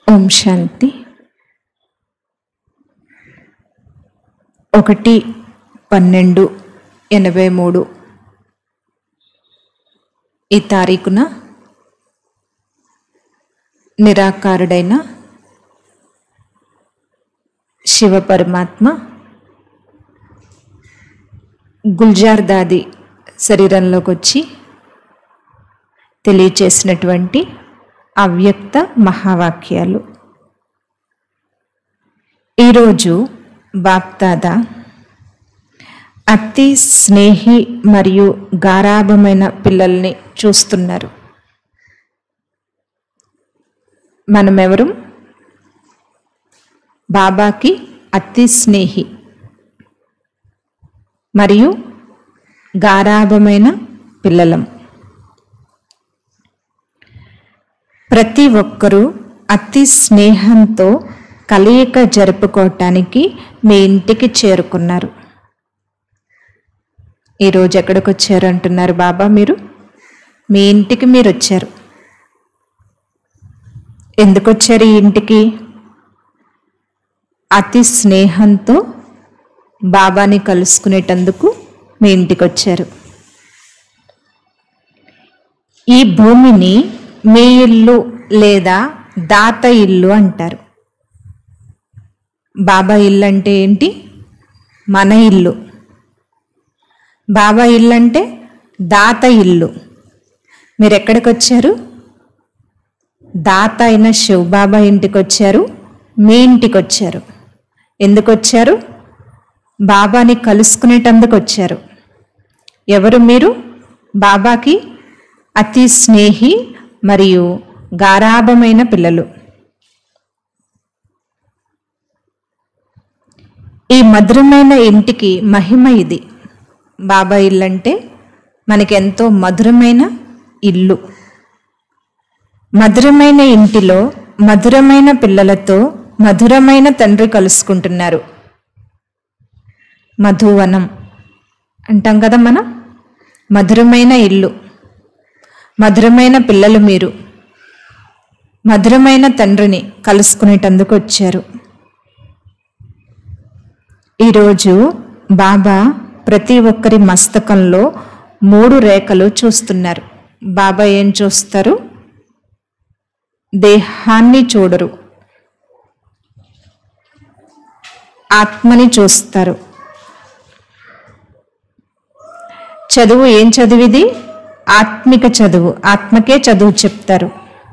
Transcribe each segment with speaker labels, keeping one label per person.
Speaker 1: ఓం శాంతి ఒకటి పన్నెండు ఎనభై మూడు ఈ తారీఖున నిరాకారుడైన శివ పరమాత్మ గుల్జార్ దాది శరీరంలోకి వచ్చి తెలియచేసినటువంటి అవ్యక్త మహావాక్యాలు ఈరోజు బాప్దాద అతి స్నేహి మరియు గారాభమైన పిల్లల్ని చూస్తున్నారు మనమెవరు బాబాకి అతి స్నేహి మరియు గారాభమైన పిల్లలం ప్రతి ఒక్కరూ అతి స్నేహంతో కలయిక జరుపుకోవటానికి మీ ఇంటికి చేరుకున్నారు ఈరోజు ఎక్కడికి వచ్చారు అంటున్నారు బాబా మీరు మీ ఇంటికి మీరు వచ్చారు ఎందుకు వచ్చారు ఈ ఇంటికి అతి స్నేహంతో బాబాని కలుసుకునేటందుకు మీ ఇంటికి వచ్చారు ఈ భూమిని మీ ఇల్లు లేదా దాత ఇల్లు అంటారు బాబా ఇల్లు అంటే ఏంటి మన ఇల్లు బాబా ఇల్లు అంటే దాత ఇల్లు మీరు ఎక్కడికి వచ్చారు దాత అయిన శివ్ బాబా ఇంటికి వచ్చారు మీ ఇంటికి వచ్చారు ఎందుకు వచ్చారు బాబాని కలుసుకునేటందుకు వచ్చారు ఎవరు మీరు బాబాకి అతి స్నేహి మరియు గారాభమైన పిల్లలు ఈ మధురమైన ఇంటికి మహిమ ఇది బాబా ఇల్లు అంటే మనకి ఎంతో మధురమైన ఇల్లు మధురమైన ఇంటిలో మధురమైన పిల్లలతో మధురమైన తండ్రి కలుసుకుంటున్నారు మధువనం అంటాం కదా మనం మధురమైన ఇల్లు మధురమైన పిల్లలు మీరు మధురమైన తండ్రిని కలుసుకునేటందుకు వచ్చారు ఈరోజు బాబా ప్రతి ఒక్కరి మస్తకంలో మూడు రేఖలు చూస్తున్నారు బాబా ఏం చూస్తారు దేహాన్ని చూడరు ఆత్మని చూస్తారు చదువు ఏం చదివిది ఆత్మిక చదువు ఆత్మకే చదువు చెప్తారు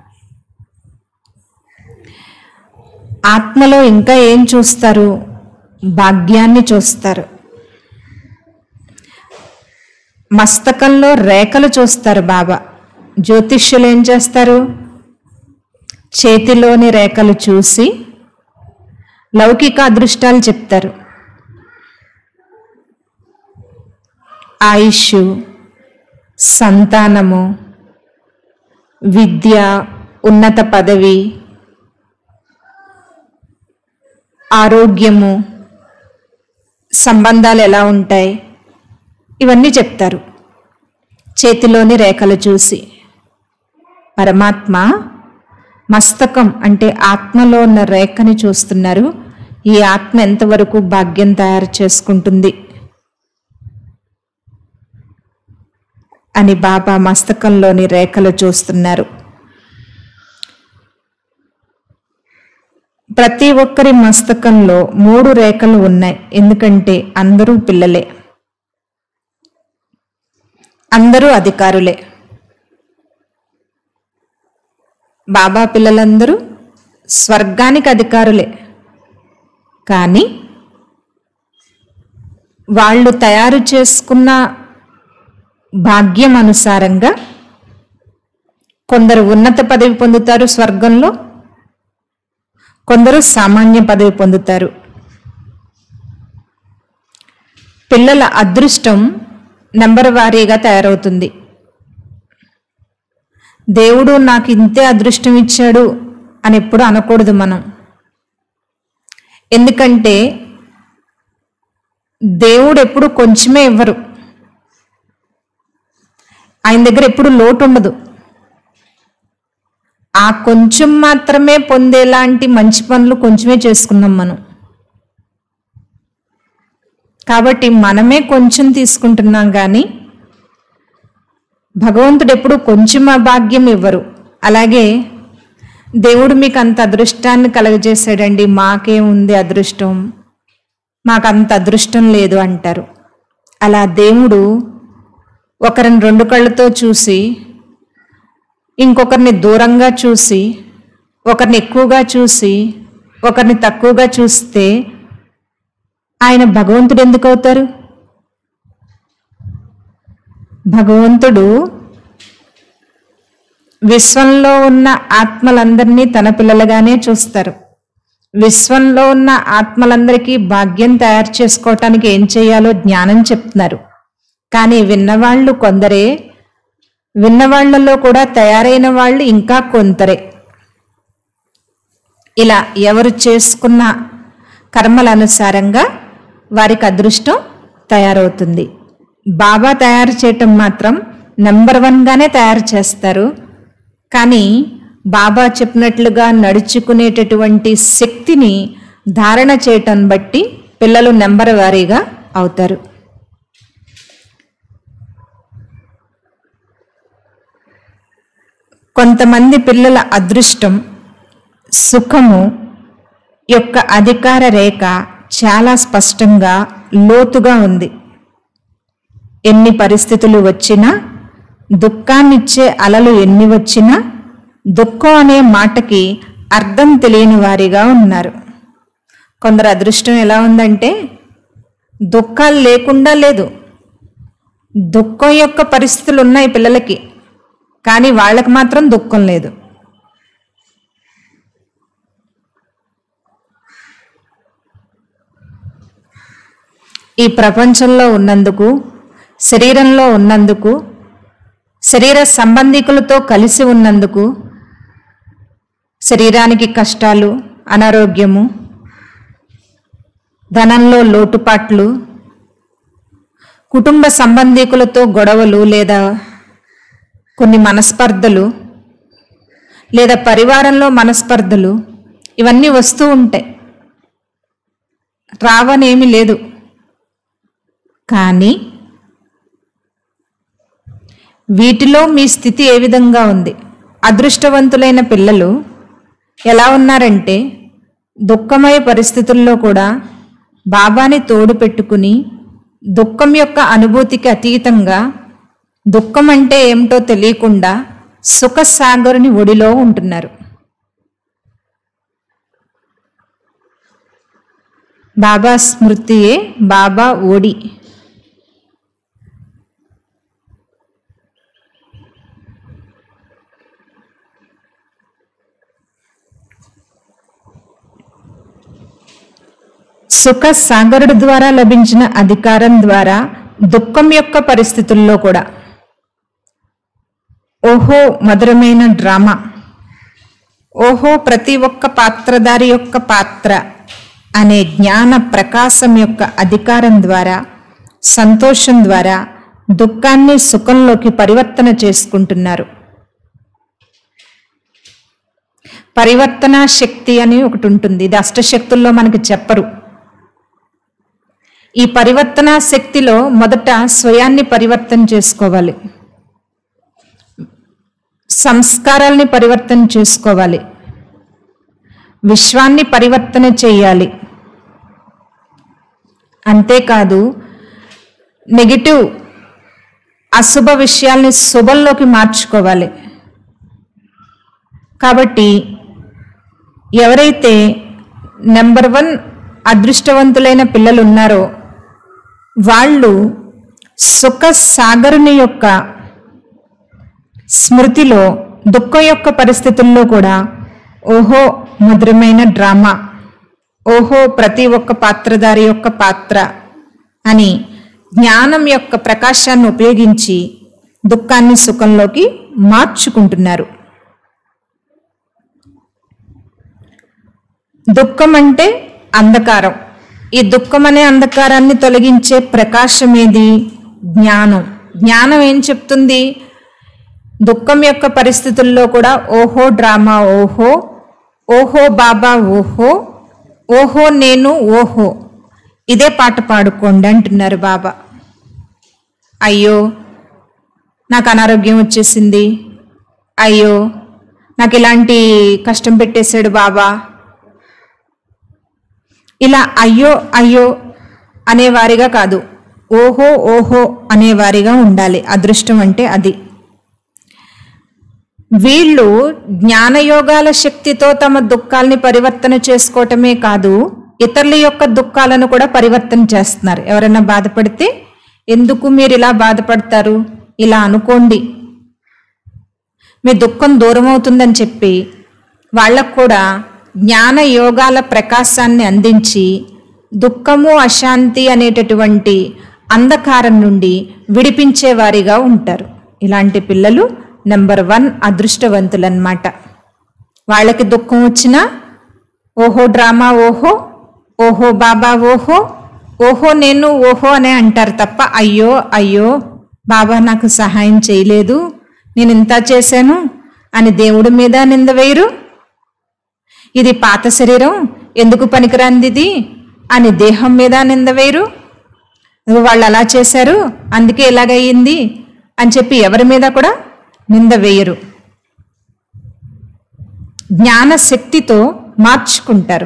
Speaker 1: ఆత్మలో ఇంకా ఏం చూస్తారు భాగ్యాన్ని చూస్తారు మస్తకంలో రేఖలు చూస్తారు బాబా జ్యోతిష్యులు ఏం చేస్తారు చేతిలోని రేఖలు చూసి లౌకిక అదృష్టాలు చెప్తారు ఆయుష్ సంతానము విద్య ఉన్నత పదవి ఆరోగ్యము సంబంధాలు ఎలా ఉంటాయి ఇవన్నీ చెప్తారు చేతిలోని రేఖలు చూసి పరమాత్మ మస్తకం అంటే ఆత్మలో ఉన్న రేఖని చూస్తున్నారు ఈ ఆత్మ ఎంతవరకు భాగ్యం తయారు చేసుకుంటుంది అని బాబా మస్తకంలోని రేఖలు చూస్తున్నారు ప్రతి ఒక్కరి మస్తకంలో మూడు రేఖలు ఉన్నాయి ఎందుకంటే అందరూ పిల్లలే అందరూ అధికారులే బాబా పిల్లలందరూ స్వర్గానికి అధికారులే కానీ వాళ్ళు తయారు చేసుకున్న భాగ్యం అనుసారంగా కొందరు ఉన్నత పదవి పొందుతారు స్వర్గంలో కొందరు సామాన్య పదవి పొందుతారు పిల్లల అదృష్టం నెంబర్ వారీగా తయారవుతుంది దేవుడు నాకు ఇంతే అదృష్టం ఇచ్చాడు అని ఎప్పుడు అనకూడదు మనం ఎందుకంటే దేవుడు ఎప్పుడు కొంచెమే ఇవ్వరు ఆయన దగ్గర ఎప్పుడు లోటు ఉండదు ఆ కొంచెం మాత్రమే పొందేలాంటి మంచి పనులు కొంచెమే చేసుకున్నాం మనం కాబట్టి మనమే కొంచెం తీసుకుంటున్నాం కానీ భగవంతుడు ఎప్పుడు కొంచెం ఆ భాగ్యం ఇవ్వరు అలాగే దేవుడు మీకు అంత అదృష్టాన్ని కలగజేశాడండి మాకే ఉంది అదృష్టం మాకు అంత అదృష్టం లేదు అంటారు అలా దేవుడు ఒకరిని రెండు కళ్ళతో చూసి ఇంకొకరిని దూరంగా చూసి ఒకరిని ఎక్కువగా చూసి ఒకరిని తక్కువగా చూస్తే ఆయన భగవంతుడు ఎందుకు అవుతారు భగవంతుడు విశ్వంలో ఉన్న ఆత్మలందరినీ తన పిల్లలుగానే చూస్తారు విశ్వంలో ఉన్న ఆత్మలందరికీ భాగ్యం తయారు చేసుకోవటానికి ఏం చేయాలో జ్ఞానం చెప్తున్నారు కానీ విన్నవాళ్ళు కొందరే విన్నవాళ్లలో కూడా తయారైన వాళ్ళు ఇంకా కొందరే ఇలా ఎవరు చేసుకున్న కర్మల అనుసారంగా వారికి అదృష్టం తయారవుతుంది బాబా తయారు చేయటం మాత్రం నెంబర్ వన్గానే తయారు చేస్తారు కానీ బాబా చెప్పినట్లుగా నడుచుకునేటటువంటి శక్తిని ధారణ చేయటం బట్టి పిల్లలు నెంబర్ వారీగా అవుతారు కొంతమంది పిల్లల అదృష్టం సుఖము యొక్క అధికార రేఖ చాలా స్పష్టంగా లోతుగా ఉంది ఎన్ని పరిస్థితులు వచ్చినా దుఃఖాన్నిచ్చే అలలు ఎన్ని వచ్చినా దుఃఖం అనే మాటకి అర్థం తెలియని వారిగా ఉన్నారు కొందరు అదృష్టం ఎలా ఉందంటే దుఃఖాలు లేకుండా లేదు దుఃఖం యొక్క పరిస్థితులు ఉన్నాయి పిల్లలకి కానీ వాళ్ళకి మాత్రం దుఃఖం లేదు ఈ ప్రపంచంలో ఉన్నందుకు శరీరంలో ఉన్నందుకు శరీర సంబంధికులతో కలిసి ఉన్నందుకు శరీరానికి కష్టాలు అనారోగ్యము ధనంలో లోటుపాట్లు కుటుంబ సంబంధికులతో గొడవలు లేదా కొన్ని మనస్పర్ధలు లేదా పరివారంలో మనస్పర్ధలు ఇవన్నీ వస్తూ ఉంటాయి రావనేమి లేదు కానీ వీటిలో మీ స్థితి ఏ విధంగా ఉంది అదృష్టవంతులైన పిల్లలు ఎలా ఉన్నారంటే దుఃఖమయ పరిస్థితుల్లో కూడా బాబాని తోడు పెట్టుకుని దుఃఖం యొక్క అనుభూతికి అతీతంగా దుఃఖం అంటే ఏమిటో తెలియకుండా సుఖసాగరుని ఒడిలో ఉంటున్నారు బాబా స్మృతియే బాబా ఓడి సుఖ సాగరుడు ద్వారా లభించిన అధికారం ద్వారా దుఃఖం యొక్క పరిస్థితుల్లో కూడా ఓహో మధురమైన డ్రామా ఓహో ప్రతి ఒక్క పాత్రధారి యొక్క పాత్ర అనే జ్ఞాన ప్రకాశం యొక్క అధికారం ద్వారా సంతోషం ద్వారా దుఃఖాన్ని సుఖంలోకి పరివర్తన చేసుకుంటున్నారు పరివర్తన శక్తి అని ఒకటి ఉంటుంది ఇది అష్టశక్తుల్లో మనకి చెప్పరు ఈ పరివర్తన శక్తిలో మొదట స్వయాన్ని పరివర్తన చేసుకోవాలి సంస్కారాల్ని పరివర్తన చేసుకోవాలి విశ్వాన్ని పరివర్తన చేయాలి అంతేకాదు నెగిటివ్ అశుభ విషయాల్ని శుభంలోకి మార్చుకోవాలి కాబట్టి ఎవరైతే నెంబర్ వన్ అదృష్టవంతులైన పిల్లలు ఉన్నారో వాళ్ళు సుఖ సాగరుని యొక్క స్మృతిలో దుఃఖం యొక్క పరిస్థితుల్లో కూడా ఓహో మధురమైన డ్రామా ఓహో ప్రతి ఒక్క పాత్రధారి యొక్క పాత్ర అని జ్ఞానం యొక్క ప్రకాశాన్ని ఉపయోగించి దుఃఖాన్ని సుఖంలోకి మార్చుకుంటున్నారు దుఃఖం అంటే అంధకారం ఈ దుఃఖం అనే అంధకారాన్ని తొలగించే ప్రకాశం ఏది జ్ఞానం జ్ఞానం ఏం చెప్తుంది దుఃఖం యొక్క పరిస్థితుల్లో కూడా ఓహో డ్రామా ఓహో ఓహో బాబా ఓహో ఓహో నేను ఓహో ఇదే పాట పాడుకోండి అంటున్నారు బాబా అయ్యో నాకు అనారోగ్యం వచ్చేసింది అయ్యో నాకు ఇలాంటి కష్టం పెట్టేశాడు బాబా ఇలా అయ్యో అయ్యో అనేవారిగా కాదు ఓహో ఓహో అనేవారిగా ఉండాలి అదృష్టం అంటే అది వీళ్ళు జ్ఞానయోగాల శక్తితో తమ దుఃఖాల్ని పరివర్తన చేసుకోవటమే కాదు ఇతరుల యొక్క దుఃఖాలను కూడా పరివర్తన చేస్తున్నారు ఎవరైనా బాధపడితే ఎందుకు మీరు ఇలా బాధపడతారు ఇలా అనుకోండి మీ దుఃఖం దూరం అవుతుందని చెప్పి వాళ్ళకు కూడా జ్ఞాన యోగాల ప్రకాశాన్ని అందించి దుఃఖము అశాంతి అనేటటువంటి అంధకారం నుండి విడిపించేవారిగా ఉంటారు ఇలాంటి పిల్లలు నెంబర్ వన్ అదృష్టవంతులన్నమాట వాళ్ళకి దుఃఖం వచ్చినా ఓహో డ్రామా ఓహో ఓహో బాబా ఓహో ఓహో నేను ఓహో అనే అంటారు తప్ప అయ్యో అయ్యో బాబా నాకు సహాయం చేయలేదు నేను ఇంత చేశాను అని దేవుడి మీద నింద వేయరు ఇది పాత శరీరం ఎందుకు పనికిరాంది ఇది అని దేహం మీద నింద వేయరు వాళ్ళు అలా చేశారు అందుకే ఇలాగయ్యింది అని చెప్పి ఎవరి మీద కూడా నింద వేయరు జ్ఞాన శక్తితో మార్చుకుంటారు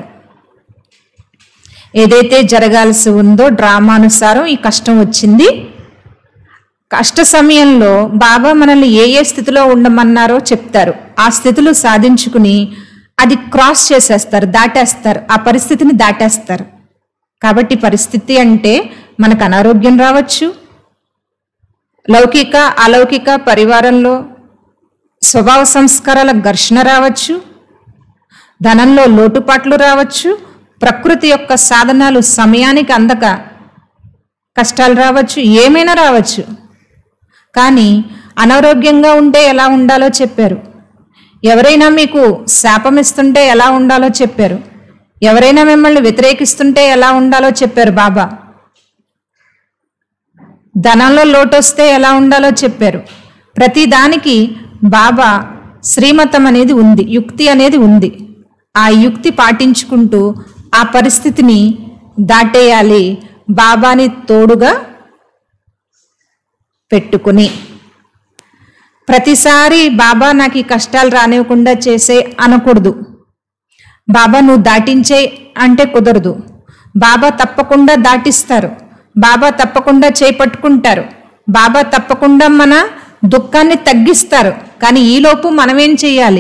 Speaker 1: ఏదైతే జరగాల్సి ఉందో డ్రామానుసారం ఈ కష్టం వచ్చింది కష్ట సమయంలో బాబా మనల్ని ఏ ఏ స్థితిలో ఉండమన్నారో చెప్తారు ఆ స్థితిలో సాధించుకుని అది క్రాస్ చేసేస్తారు దాటేస్తారు ఆ పరిస్థితిని దాటేస్తారు కాబట్టి పరిస్థితి అంటే మనకు అనారోగ్యం రావచ్చు లౌకిక అలౌకిక పరివారంలో స్వభావ సంస్కారాల ఘర్షణ రావచ్చు ధనంలో లోటుపాట్లు రావచ్చు ప్రకృతి యొక్క సాధనాలు సమయానికి అందక కష్టాలు రావచ్చు ఏమైనా రావచ్చు కానీ అనారోగ్యంగా ఉంటే ఎలా ఉండాలో చెప్పారు ఎవరైనా మీకు శాపం ఇస్తుంటే ఎలా ఉండాలో చెప్పారు ఎవరైనా మిమ్మల్ని వ్యతిరేకిస్తుంటే ఎలా ఉండాలో చెప్పారు బాబా ధనంలో లోటొస్తే ఎలా ఉండాలో చెప్పారు ప్రతి దానికి బాబా శ్రీమతం అనేది ఉంది యుక్తి అనేది ఉంది ఆ యుక్తి పాటించుకుంటూ ఆ పరిస్థితిని దాటేయాలి బాబాని తోడుగా పెట్టుకుని ప్రతిసారి బాబా నాకు ఈ కష్టాలు రానివ్వకుండా చేసే అనకూడదు బాబా నువ్వు దాటించే అంటే కుదరదు బాబా తప్పకుండా దాటిస్తారు బాబా తప్పకుండా చేపట్టుకుంటారు బాబా తప్పకుండా మన దుఃఖాన్ని తగ్గిస్తారు కానీ ఈలోపు మనమేం చేయాలి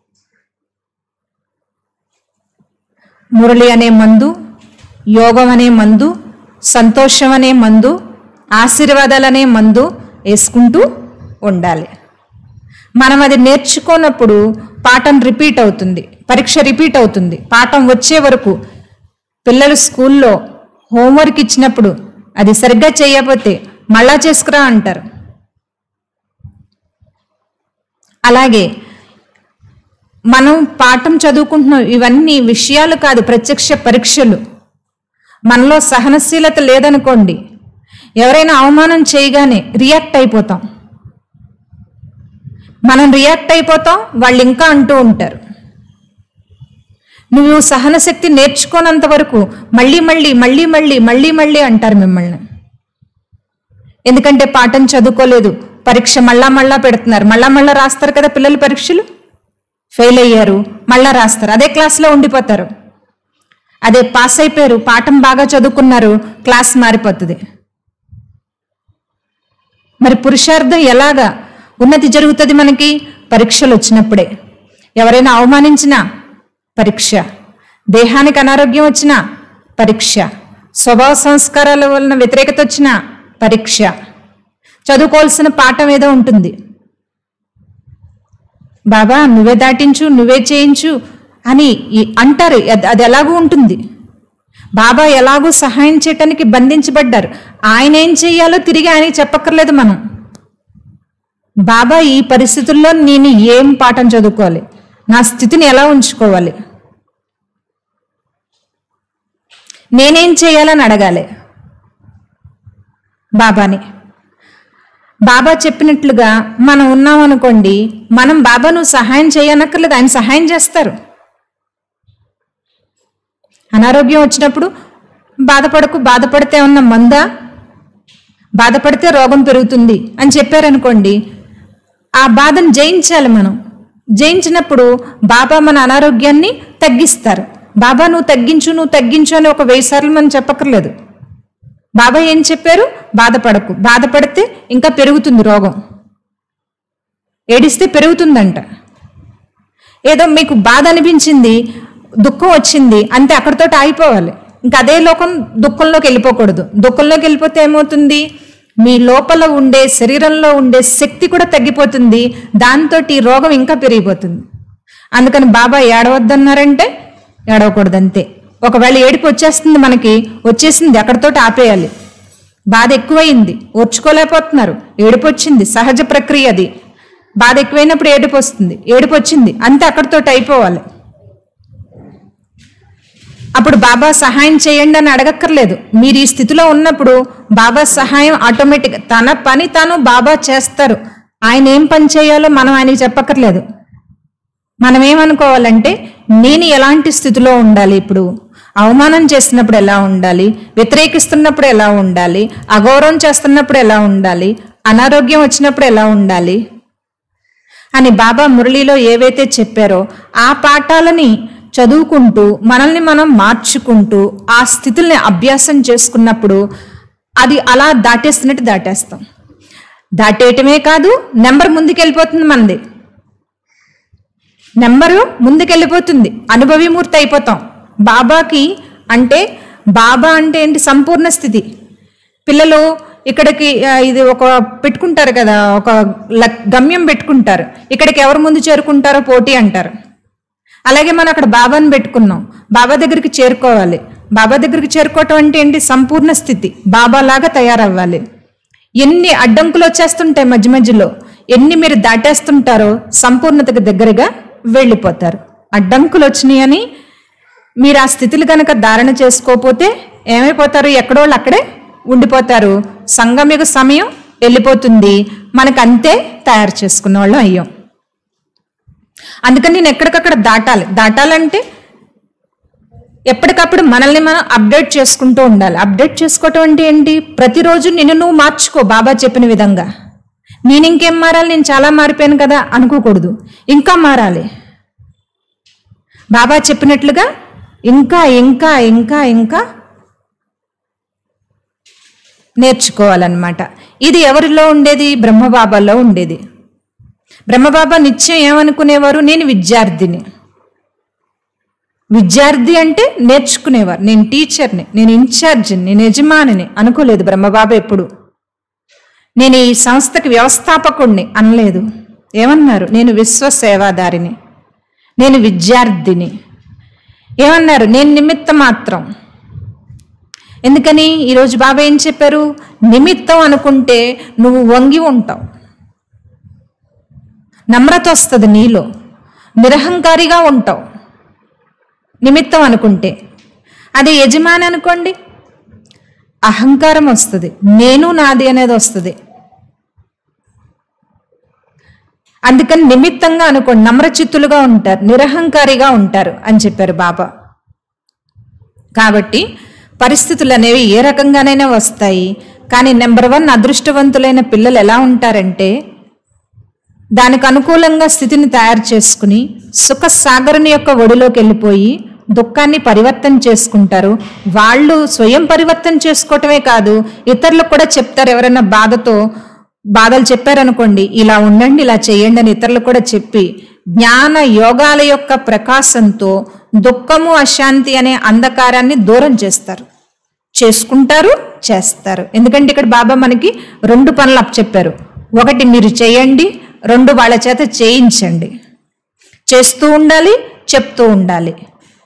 Speaker 1: మురళి అనే మందు యోగం అనే మందు సంతోషం అనే మందు ఆశీర్వాదాలనే మందు వేసుకుంటూ ఉండాలి మనం అది నేర్చుకోనప్పుడు పాఠం రిపీట్ అవుతుంది పరీక్ష రిపీట్ అవుతుంది పాఠం వచ్చే వరకు పిల్లలు స్కూల్లో హోంవర్క్ ఇచ్చినప్పుడు అది సరిగ్గా చేయకపోతే మళ్ళా చేసుకురా అంటారు అలాగే మనం పాఠం చదువుకుంటున్నాం ఇవన్నీ విషయాలు కాదు ప్రత్యక్ష పరీక్షలు మనలో సహనశీలత లేదనుకోండి ఎవరైనా అవమానం చేయగానే రియాక్ట్ అయిపోతాం మనం రియాక్ట్ అయిపోతాం వాళ్ళు ఇంకా అంటూ ఉంటారు నువ్వు సహనశక్తి నేర్చుకోనంత వరకు మళ్ళీ మళ్ళీ మళ్ళీ మళ్ళీ మళ్ళీ మళ్ళీ అంటారు మిమ్మల్ని ఎందుకంటే పాఠం చదువుకోలేదు పరీక్ష మళ్ళా మళ్ళా పెడుతున్నారు మళ్ళా మళ్ళా రాస్తారు కదా పిల్లలు పరీక్షలు ఫెయిల్ అయ్యారు మళ్ళా రాస్తారు అదే క్లాస్లో ఉండిపోతారు అదే పాస్ అయిపోయారు పాఠం బాగా చదువుకున్నారు క్లాస్ మారిపోతుంది మరి పురుషార్థం ఎలాగా ఉన్నతి జరుగుతుంది మనకి పరీక్షలు వచ్చినప్పుడే ఎవరైనా అవమానించినా పరీక్ష దేహానికి అనారోగ్యం వచ్చినా పరీక్ష స్వభావ సంస్కారాల వలన వ్యతిరేకత వచ్చినా పరీక్ష చదువుకోవాల్సిన పాఠం ఏదో ఉంటుంది బాబా నువ్వే దాటించు నువ్వే చేయించు అని ఈ- అంటారు అది- అది ఎలాగూ ఉంటుంది బాబా ఎలాగూ సహాయం చేయటానికి బంధించబడ్డారు ఆయన ఏం చేయాలో తిరిగి ఆయనకి చెప్పక్కర్లేదు మనం బాబా ఈ పరిస్థితుల్లో నేను ఏం పాఠం చదువుకోవాలి నా స్థితిని ఎలా ఉంచుకోవాలి నేనేం చేయాలని అడగాలి బాబాని బాబా చెప్పినట్లుగా మనం ఉన్నాం అనుకోండి మనం బాబా నువ్వు సహాయం చేయనక్కర్లేదు ఆయన సహాయం చేస్తారు అనారోగ్యం వచ్చినప్పుడు బాధపడకు బాధపడితే ఉన్న మందా బాధపడితే రోగం పెరుగుతుంది అని చెప్పారనుకోండి ఆ బాధను జయించాలి మనం జయించినప్పుడు బాబా మన అనారోగ్యాన్ని తగ్గిస్తారు బాబా నువ్వు తగ్గించు నువ్వు తగ్గించు అని ఒక వెయ్యి సార్లు మనం చెప్పక్కర్లేదు బాబా ఏం చెప్పారు బాధపడకు బాధపడితే ఇంకా పెరుగుతుంది రోగం ఏడిస్తే పెరుగుతుందంట ఏదో మీకు బాధ అనిపించింది దుఃఖం వచ్చింది అంతే అక్కడితో ఆగిపోవాలి ఇంకా అదే లోకం దుఃఖంలోకి వెళ్ళిపోకూడదు దుఃఖంలోకి వెళ్ళిపోతే ఏమవుతుంది మీ లోపల ఉండే శరీరంలో ఉండే శక్తి కూడా తగ్గిపోతుంది దాంతో ఈ రోగం ఇంకా పెరిగిపోతుంది అందుకని బాబా ఏడవద్దన్నారంటే ఏడవకూడదు అంతే ఒకవేళ ఏడుపు వచ్చేస్తుంది మనకి వచ్చేసింది అక్కడితోటి ఆపేయాలి బాధ ఎక్కువైంది ఓర్చుకోలేకపోతున్నారు ఏడుపు వచ్చింది సహజ ప్రక్రియ అది బాధ ఎక్కువైనప్పుడు ఏడుపు వస్తుంది ఏడుపు వచ్చింది అంతే అక్కడితోటి అయిపోవాలి అప్పుడు బాబా సహాయం చేయండి అని అడగక్కర్లేదు మీరు ఈ స్థితిలో ఉన్నప్పుడు బాబా సహాయం ఆటోమేటిక్ తన పని తాను బాబా చేస్తారు ఆయన ఏం పని చేయాలో మనం ఆయనకి చెప్పక్కర్లేదు మనం ఏమనుకోవాలంటే నేను ఎలాంటి స్థితిలో ఉండాలి ఇప్పుడు అవమానం చేస్తున్నప్పుడు ఎలా ఉండాలి వ్యతిరేకిస్తున్నప్పుడు ఎలా ఉండాలి అగౌరవం చేస్తున్నప్పుడు ఎలా ఉండాలి అనారోగ్యం వచ్చినప్పుడు ఎలా ఉండాలి అని బాబా మురళిలో ఏవైతే చెప్పారో ఆ పాఠాలని చదువుకుంటూ మనల్ని మనం మార్చుకుంటూ ఆ స్థితుల్ని అభ్యాసం చేసుకున్నప్పుడు అది అలా దాటేస్తున్నట్టు దాటేస్తాం దాటేయటమే కాదు నెంబర్ ముందుకెళ్ళిపోతుంది మనది నెంబరు ముందుకెళ్ళిపోతుంది అనుభవీమూర్తి అయిపోతాం బాబాకి అంటే బాబా అంటే ఏంటి సంపూర్ణ స్థితి పిల్లలు ఇక్కడికి ఆ, ఇది ఒక పెట్టుకుంటారు కదా ఒక లక్- గమ్యం పెట్టుకుంటారు ఇక్కడికి ఎవరు ముందు చేరుకుంటారో పోటీ అంటారు అలాగే మనం అక్కడ బాబాని పెట్టుకున్నాం బాబా దగ్గరికి చేరుకోవాలి బాబా దగ్గరికి చేరుకోవటం అంటే ఏంటి సంపూర్ణ స్థితి బాబాలాగా తయారవ్వాలి ఎన్ని అడ్డంకులు వచ్చేస్తుంటాయి మధ్య మధ్యలో ఎన్ని మీరు దాటేస్తుంటారో సంపూర్ణతకు దగ్గరగా వెళ్ళిపోతారు అడ్డంకులు వచ్చినాయని మీరు ఆ స్థితిని కనుక ధారణ చేసుకోకపోతే ఏమైపోతారు ఎక్కడో వాళ్ళు అక్కడే ఉండిపోతారు సంగమిక సమయం వెళ్ళిపోతుంది మనకు అంతే తయారు చేసుకున్న వాళ్ళం అయ్యాం అందుకని నేను ఎక్కడికక్కడ దాటాలి దాటాలంటే ఎప్పటికప్పుడు మనల్ని మనం అప్డేట్ చేసుకుంటూ ఉండాలి అప్డేట్ చేసుకోవటం అంటే ఏంటి ప్రతిరోజు నిన్ను నువ్వు మార్చుకో బాబా చెప్పిన విధంగా నేను ఇంకేం మారాలి నేను చాలా మారిపోయాను కదా అనుకోకూడదు ఇంకా మారాలి బాబా చెప్పినట్లుగా ఇంకా ఇంకా ఇంకా ఇంకా నేర్చుకోవాలన్నమాట ఇది ఎవరిలో ఉండేది బ్రహ్మబాబాలో ఉండేది బ్రహ్మబాబా నిత్యం ఏమనుకునేవారు నేను విద్యార్థిని విద్యార్థి అంటే నేర్చుకునేవారు నేను టీచర్ని నేను ఇన్ఛార్జిని నేను యజమానిని అనుకోలేదు బ్రహ్మబాబా ఎప్పుడు నేను ఈ సంస్థకి వ్యవస్థాపకుణ్ణి అనలేదు ఏమన్నారు నేను విశ్వ సేవాదారిని నేను విద్యార్థిని ఏమన్నారు నేను నిమిత్త మాత్రం ఎందుకని ఈరోజు బాబా ఏం చెప్పారు నిమిత్తం అనుకుంటే నువ్వు వంగి ఉంటావు నమ్రత వస్తుంది నీలో నిరహంకారిగా ఉంటావు నిమిత్తం అనుకుంటే అదే యజమాని అనుకోండి అహంకారం వస్తుంది నేను నాది అనేది వస్తుంది అందుకని నిమిత్తంగా అనుకోండి నమ్రచిత్తులుగా ఉంటారు నిరహంకారిగా ఉంటారు అని చెప్పారు బాబా కాబట్టి పరిస్థితులు అనేవి ఏ రకంగానైనా వస్తాయి కానీ నెంబర్ వన్ అదృష్టవంతులైన పిల్లలు ఎలా ఉంటారంటే దానికి అనుకూలంగా స్థితిని తయారు చేసుకుని సుఖ సాగరుని యొక్క ఒడిలోకి వెళ్ళిపోయి దుఃఖాన్ని పరివర్తన చేసుకుంటారు వాళ్ళు స్వయం పరివర్తన చేసుకోవటమే కాదు ఇతరులకు కూడా చెప్తారు ఎవరైనా బాధతో బాధలు చెప్పారనుకోండి ఇలా ఉండండి ఇలా చేయండి అని ఇతరులకు కూడా చెప్పి జ్ఞాన యోగాల యొక్క ప్రకాశంతో దుఃఖము అశాంతి అనే అంధకారాన్ని దూరం చేస్తారు చేసుకుంటారు చేస్తారు ఎందుకంటే ఇక్కడ బాబా మనకి రెండు పనులు చెప్పారు ఒకటి మీరు చేయండి రెండు వాళ్ళ చేత చేయించండి చేస్తూ ఉండాలి చెప్తూ ఉండాలి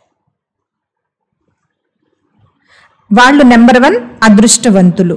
Speaker 1: వాళ్ళు నెంబర్ వన్ అదృష్టవంతులు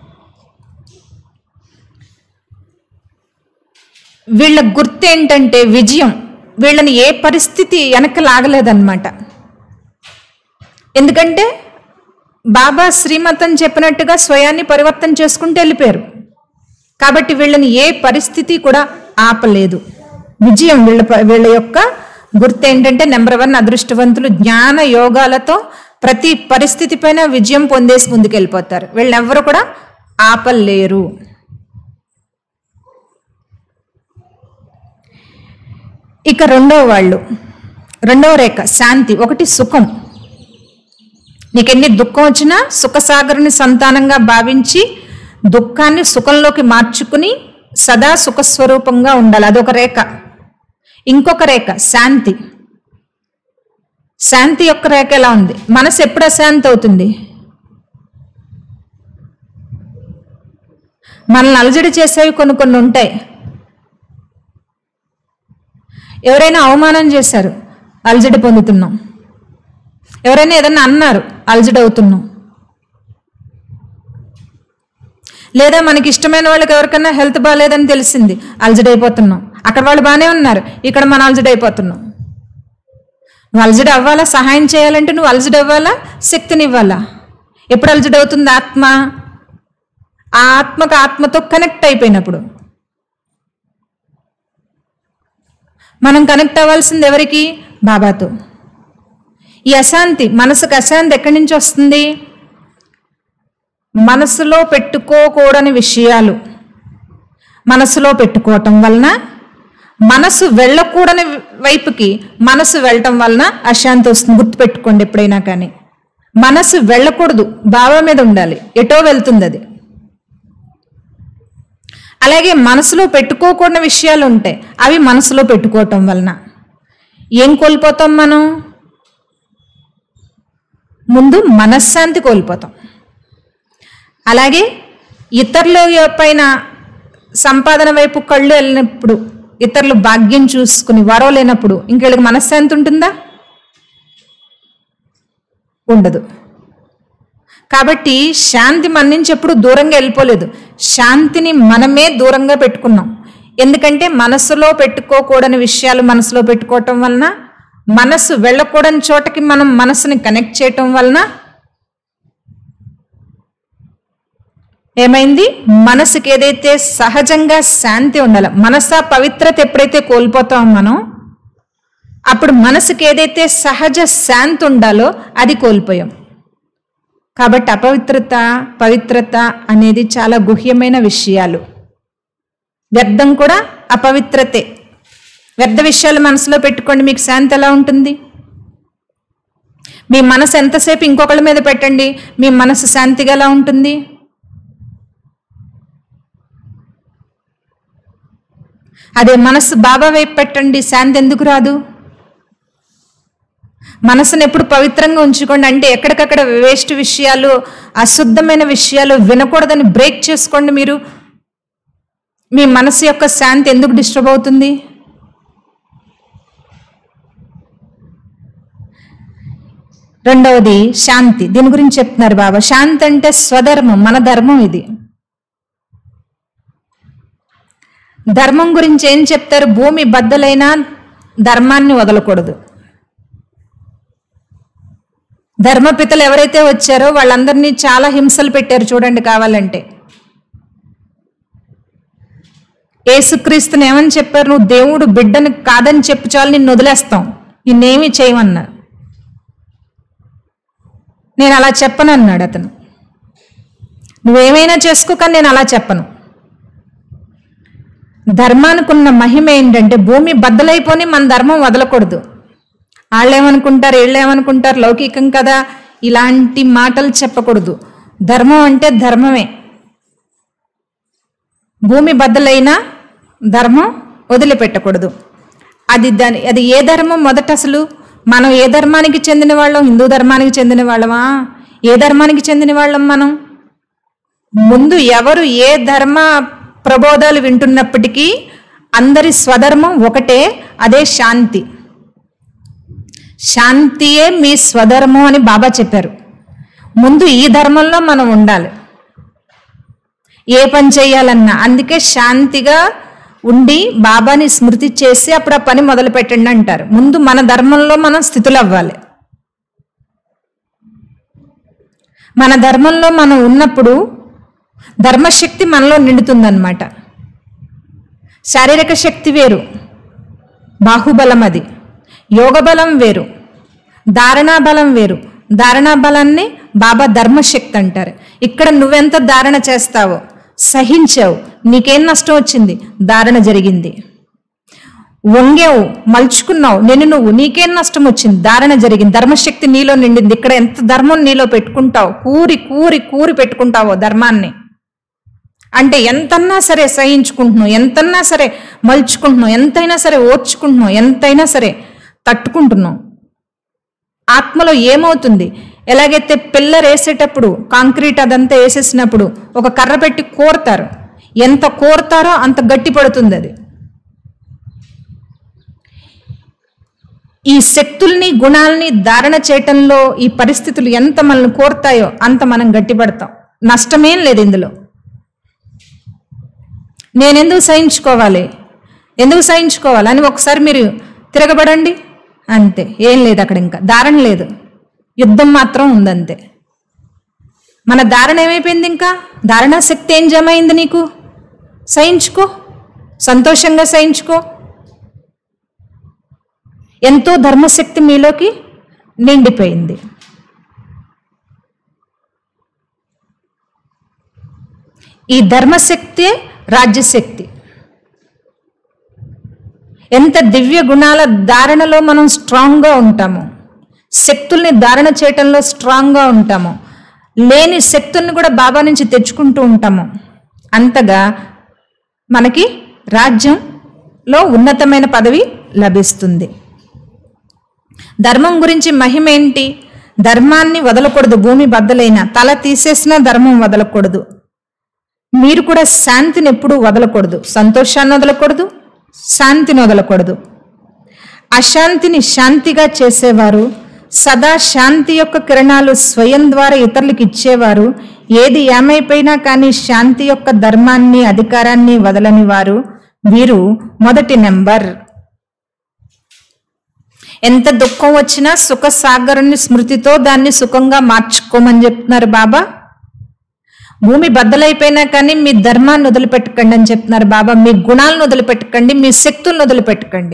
Speaker 1: వీళ్ళ గుర్తు ఏంటంటే విజయం వీళ్ళని ఏ పరిస్థితి వెనక లాగలేదన్నమాట ఎందుకంటే బాబా శ్రీమతం చెప్పినట్టుగా స్వయాన్ని పరివర్తన చేసుకుంటూ వెళ్ళిపోయారు కాబట్టి వీళ్ళని ఏ పరిస్థితి కూడా ఆపలేదు విజయం వీళ్ళ ప- వీళ్ళ యొక్క గుర్తు ఏంటంటే నెంబర్ వన్ అదృష్టవంతులు జ్ఞాన యోగాలతో ప్రతి పరిస్థితి పైన విజయం పొందేసి ముందుకెళ్ళిపోతారు వీళ్ళెవ్వరు కూడా ఆపలేరు ఇక రెండవ వాళ్ళు రెండవ రేఖ శాంతి ఒకటి సుఖం నీకెన్ని దుఃఖం వచ్చినా సుఖసాగరుని సంతానంగా భావించి దుఃఖాన్ని సుఖంలోకి మార్చుకుని సదా సుఖస్వరూపంగా ఉండాలి అదొక రేఖ ఇంకొక రేఖ శాంతి శాంతి యొక్క రేఖ ఎలా ఉంది మనసు ఎప్పుడు అశాంతి అవుతుంది మనల్ని అలజడి చేసేవి కొన్ని కొన్ని ఉంటాయి ఎవరైనా అవమానం చేశారు అలజడి పొందుతున్నాం ఎవరైనా ఏదన్నా అన్నారు అలజడి అవుతున్నాం లేదా మనకి ఇష్టమైన వాళ్ళకి ఎవరికైనా హెల్త్ బాగాలేదని తెలిసింది అలజడి అయిపోతున్నాం అక్కడ వాళ్ళు బాగానే ఉన్నారు ఇక్కడ మనం అలజడి అయిపోతున్నాం నువ్వు అలజడి అవ్వాలా సహాయం చేయాలంటే నువ్వు అలజడి అవ్వాలా శక్తిని ఇవ్వాలా ఎప్పుడు అలజడి అవుతుంది ఆత్మ ఆ ఆత్మకు ఆత్మతో కనెక్ట్ అయిపోయినప్పుడు మనం కనెక్ట్ అవ్వాల్సింది ఎవరికి బాబాతో ఈ అశాంతి మనసుకు అశాంతి ఎక్కడి నుంచి వస్తుంది మనసులో పెట్టుకోకూడని విషయాలు మనసులో పెట్టుకోవటం వలన మనసు వెళ్ళకూడని వైపుకి మనసు వెళ్ళటం వలన అశాంతి వస్తుంది గుర్తుపెట్టుకోండి ఎప్పుడైనా కానీ మనసు వెళ్ళకూడదు బాబా మీద ఉండాలి ఎటో వెళ్తుంది అది అలాగే మనసులో పెట్టుకోకూడని విషయాలు ఉంటాయి అవి మనసులో పెట్టుకోవటం వలన ఏం కోల్పోతాం మనం ముందు మనశ్శాంతి కోల్పోతాం అలాగే ఇతరుల పైన సంపాదన వైపు కళ్ళు వెళ్ళినప్పుడు ఇతరులు భాగ్యం చూసుకుని వరవ లేనప్పుడు ఇంకెళ్ళకి మనశ్శాంతి ఉంటుందా ఉండదు కాబట్టి శాంతి మన నుంచి ఎప్పుడు దూరంగా వెళ్ళిపోలేదు శాంతిని మనమే దూరంగా పెట్టుకున్నాం ఎందుకంటే మనసులో పెట్టుకోకూడని విషయాలు మనసులో పెట్టుకోవటం వలన మనసు వెళ్ళకూడని చోటకి మనం మనసుని కనెక్ట్ చేయటం వలన ఏమైంది మనసుకి ఏదైతే సహజంగా శాంతి ఉండాలో మనస పవిత్రత ఎప్పుడైతే కోల్పోతామో మనం అప్పుడు మనసుకి ఏదైతే సహజ శాంతి ఉండాలో అది కోల్పోయాం కాబట్టి అపవిత్రత పవిత్రత అనేది చాలా గుహ్యమైన విషయాలు వ్యర్థం కూడా అపవిత్రతే వ్యర్థ విషయాలు మనసులో పెట్టుకోండి మీకు శాంతి ఎలా ఉంటుంది మీ మనసు ఎంతసేపు ఇంకొకళ్ళ మీద పెట్టండి మీ మనసు శాంతిగా ఎలా ఉంటుంది అదే మనసు బాబా వైపు పెట్టండి శాంతి ఎందుకు రాదు మనసును ఎప్పుడు పవిత్రంగా ఉంచుకోండి అంటే ఎక్కడికక్కడ వేస్ట్ విషయాలు అశుద్ధమైన విషయాలు వినకూడదని బ్రేక్ చేసుకోండి మీరు మీ మనసు యొక్క శాంతి ఎందుకు డిస్టర్బ్ అవుతుంది రెండవది శాంతి దీని గురించి చెప్తున్నారు బాబా శాంతి అంటే స్వధర్మం మన ధర్మం ఇది ధర్మం గురించి ఏం చెప్తారు భూమి బద్దలైన ధర్మాన్ని వదలకూడదు ధర్మపితలు ఎవరైతే వచ్చారో వాళ్ళందరినీ చాలా హింసలు పెట్టారు చూడండి కావాలంటే ఏసుక్రీస్తుని ఏమని చెప్పారు నువ్వు దేవుడు బిడ్డని కాదని చెప్పు చాలు నిన్ను వదిలేస్తాం నిన్నేమి చేయమన్నారు నేను అలా చెప్పను అన్నాడు అతను నువ్వేమైనా చేసుకో కానీ నేను అలా చెప్పను ధర్మానికి ఉన్న మహిమ ఏంటంటే భూమి బద్దలైపోని మన ధర్మం వదలకూడదు వాళ్ళు ఏమనుకుంటారు వీళ్ళు ఏమనుకుంటారు లౌకికం కదా ఇలాంటి మాటలు చెప్పకూడదు ధర్మం అంటే ధర్మమే భూమి బద్దలైనా ధర్మం వదిలిపెట్టకూడదు అది దాని అది ఏ ధర్మం మొదట అసలు మనం ఏ ధర్మానికి చెందిన వాళ్ళం హిందూ ధర్మానికి చెందిన వాళ్ళమా ఏ ధర్మానికి చెందిన వాళ్ళం మనం ముందు ఎవరు ఏ ధర్మ ప్రబోధాలు వింటున్నప్పటికీ అందరి స్వధర్మం ఒకటే అదే శాంతి శాంతియే మీ స్వధర్మం అని బాబా చెప్పారు ముందు ఈ ధర్మంలో మనం ఉండాలి ఏ పని చేయాలన్నా అందుకే శాంతిగా ఉండి బాబాని స్మృతి చేసి అప్పుడు ఆ పని మొదలు పెట్టండి అంటారు ముందు మన ధర్మంలో మనం స్థితులు అవ్వాలి మన ధర్మంలో మనం ఉన్నప్పుడు ధర్మశక్తి మనలో నిండుతుందన్నమాట శారీరక శక్తి వేరు బాహుబలం అది యోగ బలం వేరు ధారణా బలం వేరు ధారణా బలాన్ని బాబా ధర్మశక్తి అంటారు ఇక్కడ నువ్వెంత ధారణ చేస్తావో సహించావు నీకేం నష్టం వచ్చింది ధారణ జరిగింది వంగావు మలుచుకున్నావు నేను నువ్వు నీకేం నష్టం వచ్చింది ధారణ జరిగింది ధర్మశక్తి నీలో నిండింది ఇక్కడ ఎంత ధర్మం నీలో పెట్టుకుంటావు కూరి కూరి కూరి పెట్టుకుంటావో ధర్మాన్ని అంటే ఎంతన్నా సరే సహించుకుంటున్నావు ఎంతన్నా సరే మలుచుకుంటున్నావు ఎంతైనా సరే ఓర్చుకుంటున్నావు ఎంతైనా సరే తట్టుకుంటున్నావు ఆత్మలో ఏమవుతుంది ఎలాగైతే పిల్లర్ వేసేటప్పుడు కాంక్రీట్ అదంతా వేసేసినప్పుడు ఒక కర్ర పెట్టి కోరతారు ఎంత కోరతారో అంత గట్టి పడుతుంది అది ఈ శక్తుల్ని గుణాలని ధారణ చేయటంలో ఈ పరిస్థితులు ఎంత మనల్ని కోరుతాయో అంత మనం గట్టిపడతాం నష్టమేం లేదు ఇందులో నేనెందుకు సహించుకోవాలి ఎందుకు సహించుకోవాలి అని ఒకసారి మీరు తిరగబడండి అంతే ఏం లేదు అక్కడ ఇంకా ధారణ లేదు యుద్ధం మాత్రం ఉందంతే మన ధారణ ఏమైపోయింది ఇంకా ధారణా శక్తి ఏం జమ అయింది నీకు సహించుకో సంతోషంగా సహించుకో ఎంతో ధర్మశక్తి మీలోకి నిండిపోయింది ఈ ధర్మశక్తే రాజ్యశక్తి ఎంత దివ్య గుణాల ధారణలో మనం స్ట్రాంగ్గా ఉంటాము శక్తుల్ని ధారణ చేయటంలో స్ట్రాంగ్గా ఉంటాము లేని శక్తుల్ని కూడా బాబా నుంచి తెచ్చుకుంటూ ఉంటాము అంతగా మనకి రాజ్యంలో ఉన్నతమైన పదవి లభిస్తుంది ధర్మం గురించి మహిమ ఏంటి ధర్మాన్ని వదలకూడదు భూమి బద్దలైన తల తీసేసినా ధర్మం వదలకూడదు మీరు కూడా శాంతిని ఎప్పుడూ వదలకూడదు సంతోషాన్ని వదలకూడదు శాంతిని వదలకూడదు అశాంతిని శాంతిగా చేసేవారు సదా శాంతి యొక్క కిరణాలు స్వయం ద్వారా ఇతరులకు ఇచ్చేవారు ఏది ఏమైపోయినా కానీ శాంతి యొక్క ధర్మాన్ని అధికారాన్ని వదలని వారు వీరు మొదటి నెంబర్ ఎంత దుఃఖం వచ్చినా సుఖ సాగరుని స్మృతితో దాన్ని సుఖంగా మార్చుకోమని చెప్తున్నారు బాబా భూమి బద్దలైపోయినా కానీ మీ ధర్మాన్ని వదిలిపెట్టకండి అని చెప్తున్నారు బాబా మీ గుణాలను వదిలిపెట్టకండి మీ శక్తులను వదిలిపెట్టకండి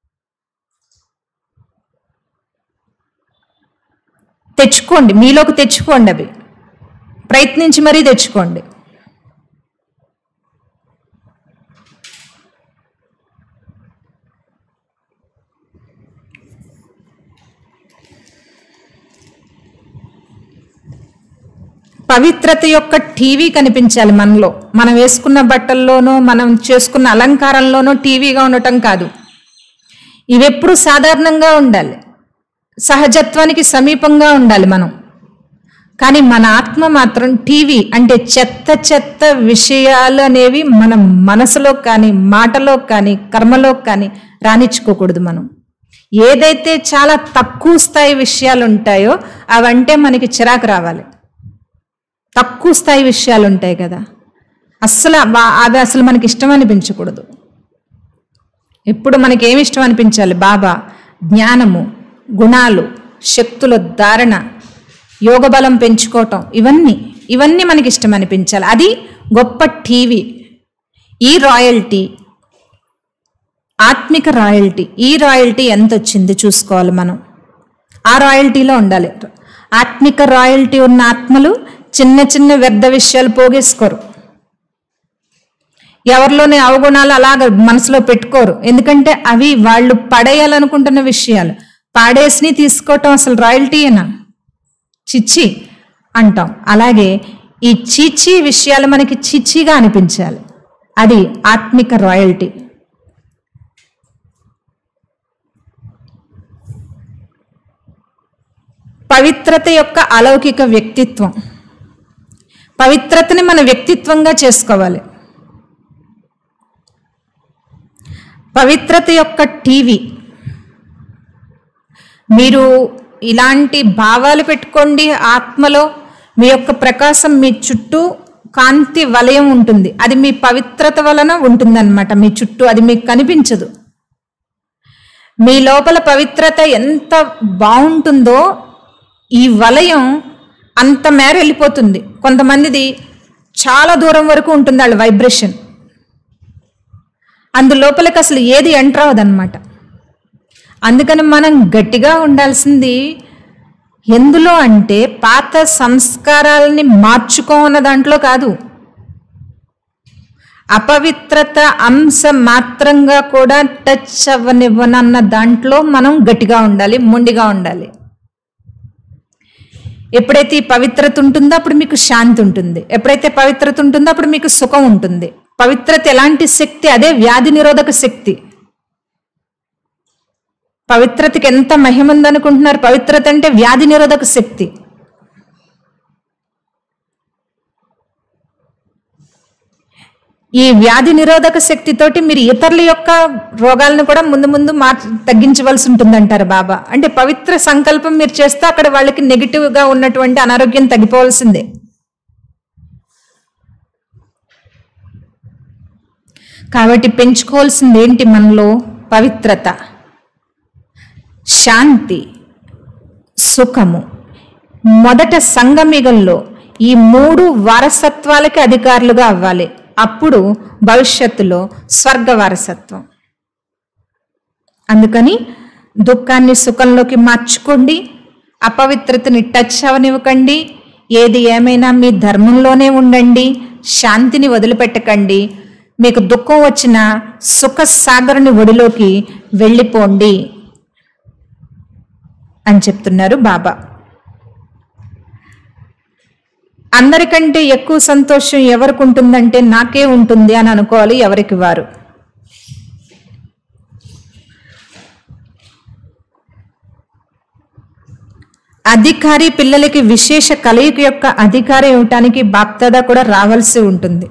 Speaker 1: తెచ్చుకోండి మీలోకి తెచ్చుకోండి అవి ప్రయత్నించి మరీ తెచ్చుకోండి పవిత్రత యొక్క టీవీ కనిపించాలి మనలో మనం వేసుకున్న బట్టల్లోనో మనం చేసుకున్న అలంకారంలోనో టీవీగా ఉండటం కాదు ఇవెప్పుడు సాధారణంగా ఉండాలి సహజత్వానికి సమీపంగా ఉండాలి మనం కానీ మన ఆత్మ మాత్రం టీవీ అంటే చెత్త చెత్త విషయాలు అనేవి మన మనసులో కానీ మాటలో కానీ కర్మలో కానీ రాణించుకోకూడదు మనం ఏదైతే చాలా తక్కువ స్థాయి విషయాలు ఉంటాయో అవంటే మనకి చిరాకు రావాలి తక్కువ స్థాయి విషయాలు ఉంటాయి కదా అస్సలు వా- అవి అసలు మనకి ఇష్టం అనిపించకూడదు ఎప్పుడు మనకి ఏమి ఇష్టం అనిపించాలి బాబా జ్ఞానము గుణాలు శక్తుల ధారణ యోగ బలం పెంచుకోవటం ఇవన్నీ ఇవన్నీ మనకి ఇష్టం అనిపించాలి అది గొప్ప టీవీ ఈ రాయల్టీ ఆత్మిక రాయల్టీ ఈ రాయల్టీ ఎంత వచ్చింది చూసుకోవాలి మనం ఆ రాయల్టీలో ఉండాలి ఆత్మిక రాయల్టీ ఉన్న ఆత్మలు చిన్న చిన్న వ్యర్థ విషయాలు పోగేసుకోరు ఎవరిలోని అవగుణాలు అలాగ మనసులో పెట్టుకోరు ఎందుకంటే అవి వాళ్ళు పడేయాలనుకుంటున్న విషయాలు పాడేసిని తీసుకోవటం అసలు రాయల్టీయేనా చిచ్చి అంటాం అలాగే ఈ చిచ్చి విషయాలు మనకి చిచ్చిగా అనిపించాలి అది ఆత్మిక రాయల్టీ పవిత్రత యొక్క అలౌకిక వ్యక్తిత్వం పవిత్రతని మన వ్యక్తిత్వంగా చేసుకోవాలి పవిత్రత యొక్క టీవీ మీరు ఇలాంటి భావాలు పెట్టుకోండి ఆత్మలో మీ యొక్క ప్రకాశం మీ చుట్టూ కాంతి వలయం ఉంటుంది అది మీ పవిత్రత వలన ఉంటుందన్నమాట మీ చుట్టూ అది మీకు కనిపించదు మీ లోపల పవిత్రత ఎంత బాగుంటుందో ఈ వలయం అంత మేర వెళ్ళిపోతుంది కొంతమందిది చాలా దూరం వరకు ఉంటుంది వాళ్ళ వైబ్రేషన్ అందులోపలికి అసలు ఏది ఎంటర్ అవ్వదన్నమాట అందుకని మనం గట్టిగా ఉండాల్సింది ఎందులో అంటే పాత సంస్కారాలని మార్చుకోన్న దాంట్లో కాదు అపవిత్రత అంశ మాత్రంగా కూడా టచ్ అవ్వనివ్వనన్న దాంట్లో మనం గట్టిగా ఉండాలి మొండిగా ఉండాలి ఎప్పుడైతే ఈ పవిత్రత ఉంటుందో అప్పుడు మీకు శాంతి ఉంటుంది ఎప్పుడైతే పవిత్రత ఉంటుందో అప్పుడు మీకు సుఖం ఉంటుంది పవిత్రత ఎలాంటి శక్తి అదే వ్యాధి నిరోధక శక్తి పవిత్రతకి ఎంత మహిమ ఉందనుకుంటున్నారు పవిత్రత అంటే వ్యాధి నిరోధక శక్తి ఈ వ్యాధి నిరోధక శక్తితోటి మీరు ఇతరుల యొక్క రోగాలను కూడా ముందు ముందు మార్ తగ్గించవలసి ఉంటుందంటారు బాబా అంటే పవిత్ర సంకల్పం మీరు చేస్తే అక్కడ వాళ్ళకి నెగిటివ్గా ఉన్నటువంటి అనారోగ్యం తగ్గిపోవాల్సిందే కాబట్టి పెంచుకోవాల్సింది ఏంటి మనలో పవిత్రత శాంతి సుఖము మొదట సంగమిగంలో ఈ మూడు వారసత్వాలకి అధికారులుగా అవ్వాలి అప్పుడు భవిష్యత్తులో స్వర్గ వారసత్వం అందుకని దుఃఖాన్ని సుఖంలోకి మార్చుకోండి అపవిత్రతని టచ్ అవనివ్వకండి ఏది ఏమైనా మీ ధర్మంలోనే ఉండండి శాంతిని వదిలిపెట్టకండి మీకు దుఃఖం వచ్చిన సుఖ సాగరుని ఒడిలోకి వెళ్ళిపోండి అని చెప్తున్నారు బాబా అందరికంటే ఎక్కువ సంతోషం ఎవరికి ఉంటుందంటే నాకే ఉంటుంది అని అనుకోవాలి ఎవరికి వారు అధికారి పిల్లలకి విశేష కలయిక యొక్క అధికారం ఇవ్వటానికి బాప్దాదా కూడా రావాల్సి ఉంటుంది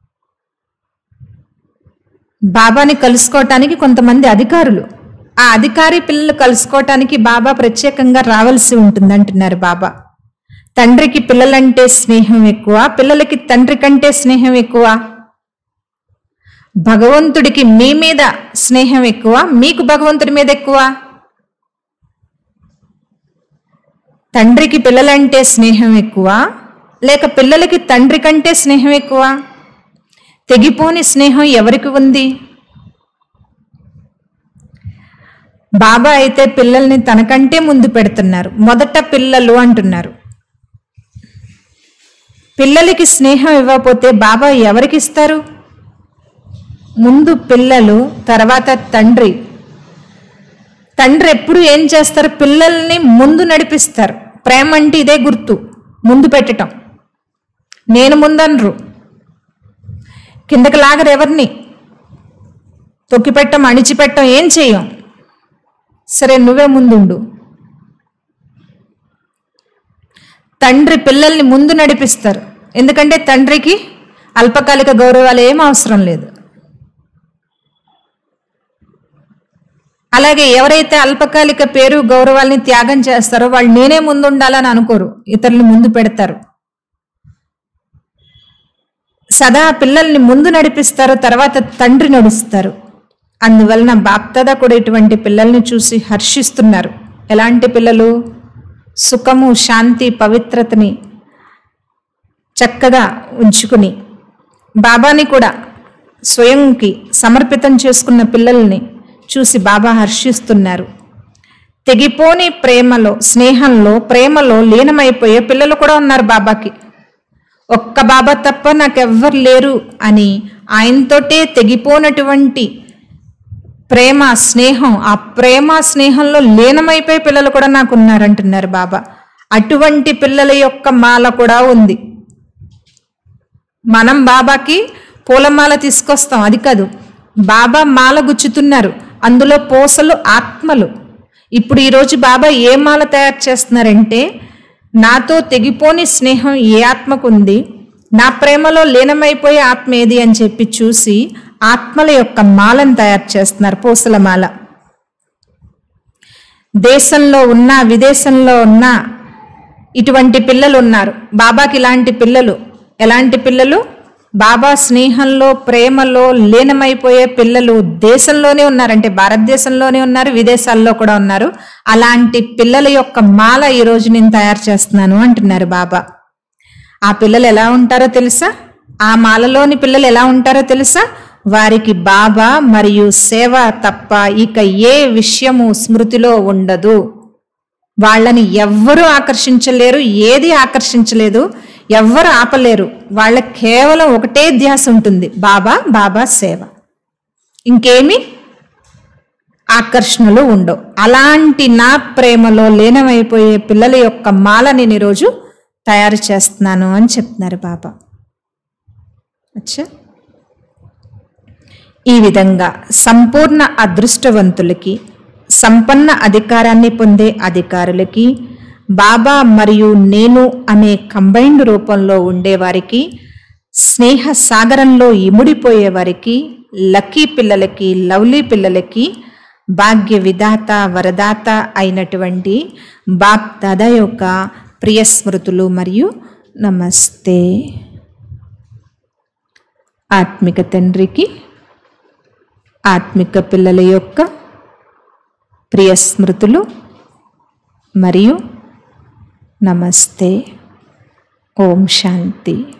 Speaker 1: బాబాని కలుసుకోవటానికి కొంతమంది అధికారులు ఆ అధికారి పిల్లలు కలుసుకోవటానికి బాబా ప్రత్యేకంగా రావాల్సి ఉంటుంది అంటున్నారు బాబా తండ్రికి పిల్లలంటే స్నేహం ఎక్కువ పిల్లలకి తండ్రి కంటే స్నేహం ఎక్కువ భగవంతుడికి మీ మీద స్నేహం ఎక్కువ మీకు భగవంతుడి మీద ఎక్కువ తండ్రికి పిల్లలంటే స్నేహం ఎక్కువ లేక పిల్లలకి తండ్రి కంటే స్నేహం ఎక్కువ తెగిపోని స్నేహం ఎవరికి ఉంది బాబా అయితే పిల్లల్ని తనకంటే ముందు పెడుతున్నారు మొదట పిల్లలు అంటున్నారు పిల్లలకి స్నేహం ఇవ్వకపోతే బాబా ఎవరికి ఇస్తారు ముందు పిల్లలు తర్వాత తండ్రి తండ్రి ఎప్పుడు ఏం చేస్తారు పిల్లల్ని ముందు నడిపిస్తారు ప్రేమ అంటే ఇదే గుర్తు ముందు పెట్టటం నేను ముందనరు కిందకి లాగరు ఎవరిని తొక్కిపెట్టం అణిచిపెట్టం ఏం చెయ్యం సరే నువ్వే ముందుండు తండ్రి పిల్లల్ని ముందు నడిపిస్తారు ఎందుకంటే తండ్రికి అల్పకాలిక గౌరవాలు ఏం అవసరం లేదు అలాగే ఎవరైతే అల్పకాలిక పేరు గౌరవాల్ని త్యాగం చేస్తారో వాళ్ళు నేనే ముందు ఉండాలని అనుకోరు ఇతరులు ముందు పెడతారు సదా పిల్లల్ని ముందు నడిపిస్తారు తర్వాత తండ్రి నడుస్తారు అందువలన బాప్తద కూడా ఇటువంటి పిల్లల్ని చూసి హర్షిస్తున్నారు ఎలాంటి పిల్లలు సుఖము శాంతి పవిత్రతని చక్కగా ఉంచుకుని బాబాని కూడా స్వయంకి సమర్పితం చేసుకున్న పిల్లల్ని చూసి బాబా హర్షిస్తున్నారు తెగిపోని ప్రేమలో స్నేహంలో ప్రేమలో లీనమైపోయే పిల్లలు కూడా ఉన్నారు బాబాకి ఒక్క బాబా తప్ప నాకెవ్వరు లేరు అని ఆయనతోటే తెగిపోనటువంటి ప్రేమ స్నేహం ఆ ప్రేమ స్నేహంలో లీనమైపోయే పిల్లలు కూడా నాకు ఉన్నారంటున్నారు బాబా అటువంటి పిల్లల యొక్క మాల కూడా ఉంది మనం బాబాకి పూలమాల తీసుకొస్తాం అది కాదు బాబా మాల గుచ్చుతున్నారు అందులో పూసలు ఆత్మలు ఇప్పుడు ఈరోజు బాబా ఏ మాల తయారు చేస్తున్నారంటే నాతో తెగిపోని స్నేహం ఏ ఆత్మకు ఉంది నా ప్రేమలో లీనమైపోయే ఆత్మ ఏది అని చెప్పి చూసి ఆత్మల యొక్క మాలను తయారు చేస్తున్నారు పూసల మాల దేశంలో ఉన్న విదేశంలో ఉన్న ఇటువంటి పిల్లలు ఉన్నారు బాబాకి ఇలాంటి పిల్లలు ఎలాంటి పిల్లలు బాబా స్నేహంలో ప్రేమలో లీనమైపోయే పిల్లలు దేశంలోనే ఉన్నారంటే భారతదేశంలోనే ఉన్నారు విదేశాల్లో కూడా ఉన్నారు అలాంటి పిల్లల యొక్క మాల ఈరోజు నేను తయారు చేస్తున్నాను అంటున్నారు బాబా ఆ పిల్లలు ఎలా ఉంటారో తెలుసా ఆ మాలలోని పిల్లలు ఎలా ఉంటారో తెలుసా వారికి బాబా మరియు సేవ తప్ప ఇక ఏ విషయము స్మృతిలో ఉండదు వాళ్ళని ఎవ్వరూ ఆకర్షించలేరు ఏది ఆకర్షించలేదు ఎవ్వరు ఆపలేరు వాళ్ళకి కేవలం ఒకటే ధ్యాస ఉంటుంది బాబా బాబా సేవ ఇంకేమి ఆకర్షణలు ఉండవు అలాంటి నా ప్రేమలో లీనమైపోయే పిల్లల యొక్క మాలని నేను ఈరోజు తయారు చేస్తున్నాను అని చెప్తున్నారు బాబా అచ్చా ఈ విధంగా సంపూర్ణ అదృష్టవంతులకి సంపన్న అధికారాన్ని పొందే అధికారులకి బాబా మరియు నేను అనే కంబైన్డ్ రూపంలో ఉండేవారికి స్నేహ సాగరంలో ఇముడిపోయే వారికి లక్కీ పిల్లలకి లవ్లీ పిల్లలకి భాగ్య విధాత వరదాత అయినటువంటి బాప్ దాదా యొక్క ప్రియ స్మృతులు మరియు నమస్తే ఆత్మిక తండ్రికి ఆత్మిక పిల్లల యొక్క ప్రియ స్మృతులు మరియు నమస్తే ఓం శాంతి